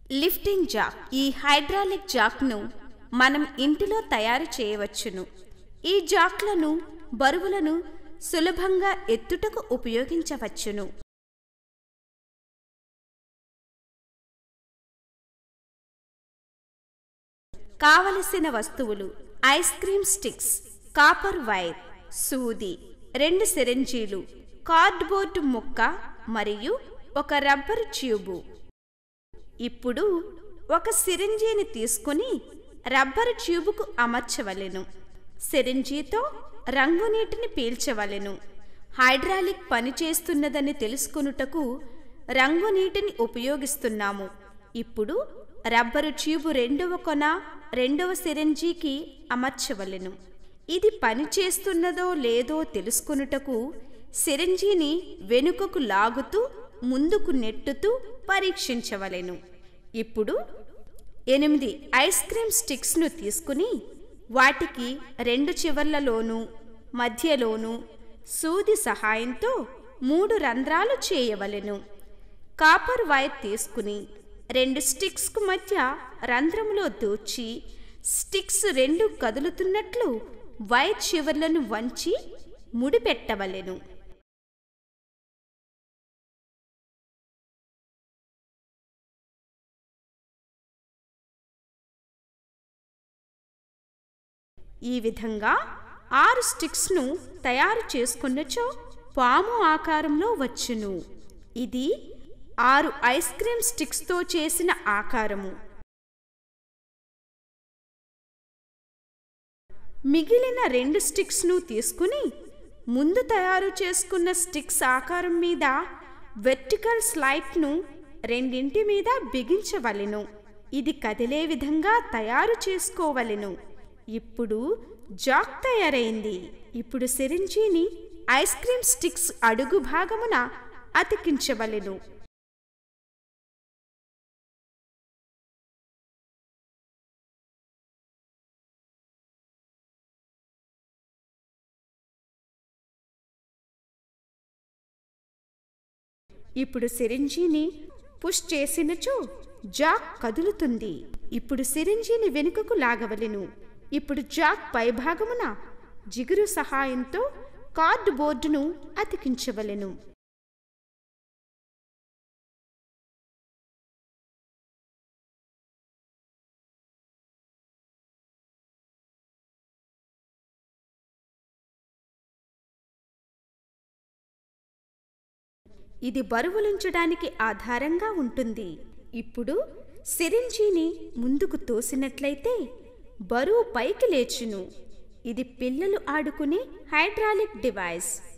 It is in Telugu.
లిఫ్టింగ్ జాక్ ఈ హైడ్రాలిక్ జాక్ను మనం ఇంటిలో తయారు చేయవచ్చును ఈ జాక్లను బరువులను సులభంగా ఎత్తుటకు ఉపయోగించవచ్చును కావలసిన వస్తువులు ice cream sticks copper wire సూది రెండు సిరంజీలు కార్డ్బోర్డు ముక్క మరియు ఒక రబ్బరు ట్యూబు ఇప్పుడు ఒక సిరింజీని తీసుకుని రబ్బరు ట్యూబుకు అమర్చవలెను సిరింజీతో రంగు నీటిని పీల్చవలెను హైడ్రాలిక్ పనిచేస్తున్నదని తెలుసుకొనుటకు రంగు నీటిని ఉపయోగిస్తున్నాము ఇప్పుడు రబ్బరు ట్యూబు రెండవ కొన రెండవ సిరంజీకి అమర్చవలెను ఇది పనిచేస్తున్నదో లేదో తెలుసుకొనుటకు సిరంజీని వెనుకకు లాగుతూ ముందుకు నెట్టుతూ పరీక్షించవలెను ఇప్పుడు ఎనిమిది ఐస్ క్రీమ్ స్టిక్స్ను తీసుకుని వాటికి రెండు చివర్లలోనూ మధ్యలోనూ సూది సహాయంతో మూడు రంధ్రాలు చేయవలెను కాపర్ వైర్ తీసుకుని రెండు స్టిక్స్కు మధ్య రంధ్రములో దూచి స్టిక్స్ రెండు కదులుతున్నట్లు వైర్ చివర్లను వంచి ముడిపెట్టవలెను ఈ విధంగా ఆరు స్టిక్స్ను తయారు చేసుకున్నచో పాము ఆకారంలో వచ్చును ఇది ఆరు ఐస్ క్రీమ్ స్టిక్స్తో చేసిన ఆకారము మిగిలిన రెండు స్టిక్స్ను తీసుకుని ముందు తయారు చేసుకున్న స్టిక్స్ ఆకారం మీద వెర్టికల్ స్లైట్ను రెండింటి మీద బిగించవలెను ఇది కదిలే విధంగా తయారు చేసుకోవలెను ఇప్పుడు జాక్ తయారైంది ఇప్పుడు సిరింజీని ఐస్ క్రీమ్ స్టిక్స్ అడుగు భాగమున అతికించవలెను ఇప్పుడు సిరింజీని పుష్ చేసినచో జాక్ కదులుతుంది ఇప్పుడు సిరింజీని వెనుకకు లాగవలెను ఇప్పుడు జాక్ పైభాగమున జిగురు సహాయంతో కార్డు బోర్డును అతికించవలెను ఇది బరువులుంచడానికి ఆధారంగా ఉంటుంది ఇప్పుడు సిరింజీని ముందుకు తోసినట్లయితే బరువు పైకి లేచును ఇది పిల్లలు ఆడుకునే హైడ్రాలిక్ డివైస్